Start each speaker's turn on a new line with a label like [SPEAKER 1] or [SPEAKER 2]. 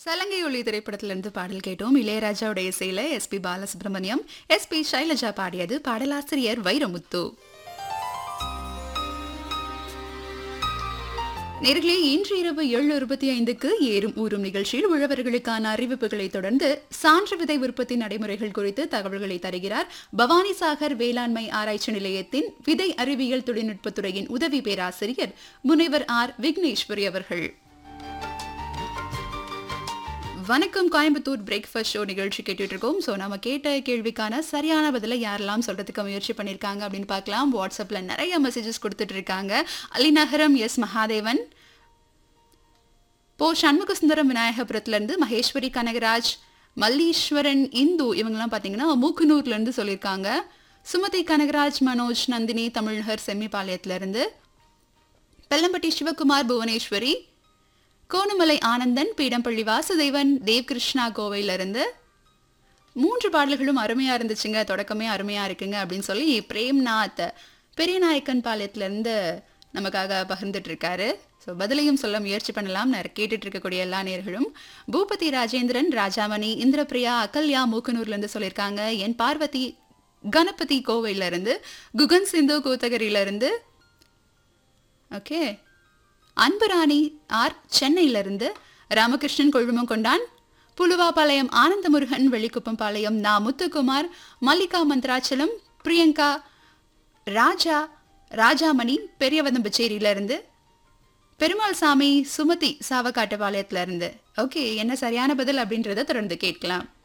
[SPEAKER 1] சலங்கை ஒளி திரைப்படத்திலிருந்து பாடல் கேட்டோம் இளையராஜாவோட இசையில எஸ்பி பாலசுப்ரமணியம் எஸ்பி சைலஜா பாடியது பாடலாசிரியர் வைரமுத்து நேர்களே இன்று இரவு ஏழு இருபத்தி ஐந்துக்கு ஏறும் ஊறும் நிகழ்ச்சியில் உழவர்களுக்கான அறிவிப்புகளை தொடர்ந்து சான்று விதை உற்பத்தி நடைமுறைகள் குறித்து தகவல்களை தருகிறார் பவானி சாகர் வேளாண்மை ஆராய்ச்சி நிலையத்தின் விதை அறிவியல் தொழில்நுட்பத்துறையின் உதவி பேராசிரியர் முனைவர் ஆர் விக்னேஸ்வரி அவர்கள் வணக்கம் கோயம்புத்தூர் பிரேக்ஃபாஸ்ட் ஷோ நிகழ்ச்சி கேட்டுட்டு இருக்கோம் ஸோ நம்ம கேட்ட கேள்விக்கான சரியான பதிலை யாரெல்லாம் சொல்றதுக்கு முயற்சி பண்ணியிருக்காங்க அப்படின்னு பார்க்கலாம் வாட்ஸ்அப்ல நிறைய மெசேஜஸ் கொடுத்துட்டு இருக்காங்க அலிநகரம் எஸ் மகாதேவன் போ சண்முகசுந்தரம் விநாயகபுரத்துல இருந்து மகேஸ்வரி கனகராஜ் மல்லீஸ்வரன் இந்து இவங்கெல்லாம் பார்த்தீங்கன்னா மூக்குனூர்ல இருந்து சொல்லியிருக்காங்க சுமதி கனகராஜ் மனோஜ் நந்தினி தமிழ்நகர் செம்மிபாளையத்துல இருந்து பெல்லம்பட்டி சிவகுமார் புவனேஸ்வரி கோணமலை ஆனந்தன் பீடம்பள்ளி வாசுதேவன் தேவ்கிருஷ்ணா கோவையிலிருந்து மூன்று பாடல்களும் அருமையா இருந்துச்சுங்க தொடக்கமே அருமையா இருக்குங்க அப்படின்னு சொல்லி பிரேம்நாத் பெரியநாயக்கன் பாளையத்திலிருந்து நமக்காக பகிர்ந்துட்டு இருக்காரு ஸோ பதிலையும் சொல்ல முயற்சி பண்ணலாம் நான் கேட்டுட்டு இருக்கக்கூடிய எல்லா நேர்களும் பூபதி ராஜேந்திரன் ராஜாமணி இந்திரபிரியா அகல்யா மூக்கனூர்லேருந்து சொல்லியிருக்காங்க என் பார்வதி கணபதி கோவையிலிருந்து குகன் சிந்து கூத்தகிரியிலிருந்து ஓகே அன்புராணி ஆர் சென்னையிலிருந்து ராமகிருஷ்ணன் கொழுமம் கொண்டான் புலுவாபாளையம் ஆனந்தமுருகன் வெள்ளிக்குப்பம் பாளையம் நா முத்துக்குமார் மல்லிகா மந்த்ராச்சலம் பிரியங்கா ராஜா ராஜாமணி பெரியவதம்பச்சேரியிலிருந்து பெருமாள் சாமி சுமதி சாவக்காட்டுப்பாளையத்துல இருந்து ஓகே என்ன சரியான பதில் அப்படின்றத தொடர்ந்து கேட்கலாம்